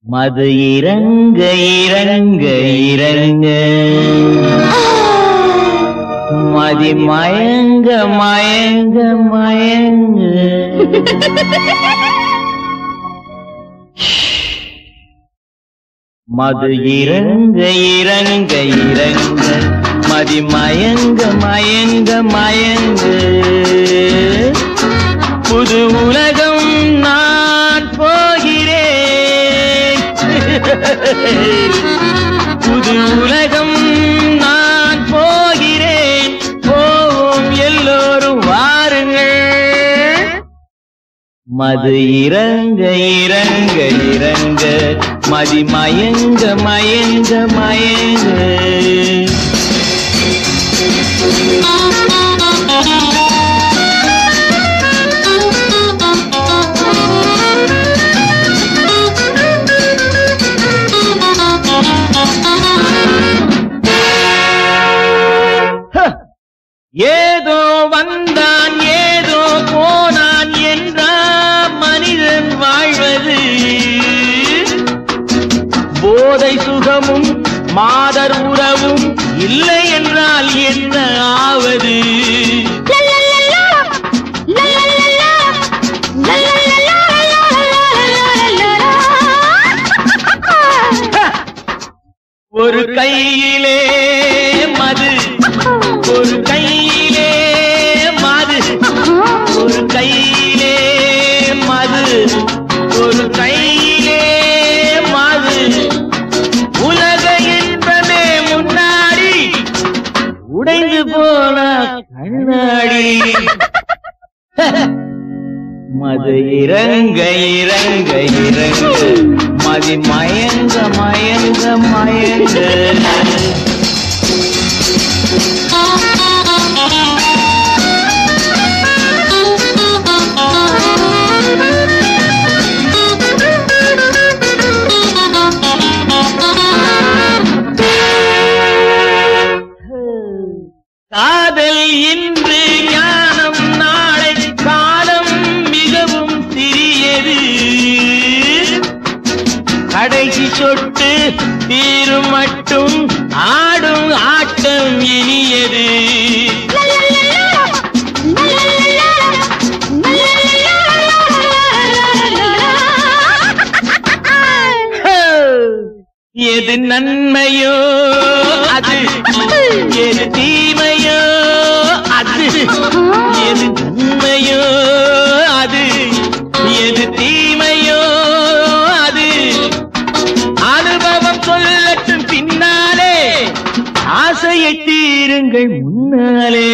மது இறங்க இறங்க இறங்க மதி மயங்க மயங்க மயங்க மது இறங்க இறங்க இறங்க மதி மயங்க மயங்க மயங்க புது உலகம் நான் போகிறேன் புது உலகம் நான் போகிறேன் போவோம் எல்லோரும் வாருங்கள் மது இறங்க இறங்க இறங்க மதி மயங்க மயங்க மயங்க ஹ! ஏதோ வந்தான் ஏதோ போனான் என்றா மனிதன் வாழ்வது போதை சுகமும் மாதர் உறவும் இல்லை என்றால் என்ன ஆவது ஹ! ஒரு கையிலே மது ஒரு கையிலே மது ஒரு கையிலே மது ஒரு கையிலே மது உலக இன்பமே முன்னாடி உடைந்து போன கண்ணாடி மது இறங்க இறங்க இறங்க மதி மயங்க மயங்க மயங்க காதல் இன்று ஞானம் நாளை காலம் மிகவும் சிறியது கடைசி சொட்டு தீரும் மட்டும் ஆடும் ஆட்டம் இனியது எது நன்மையோ அது எது தீமையோ அது எது நன்மையோ அது எது தீமையோ அது அனுபவம் சொல்லட்டும் பின்னாலே ஆசையை தீருங்கள் முன்னாலே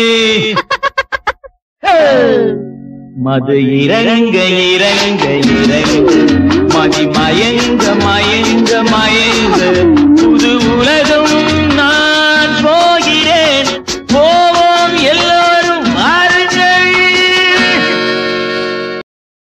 மது இறங்க இறங்க இறங்க மதி மயங்க மயங்க மயங்க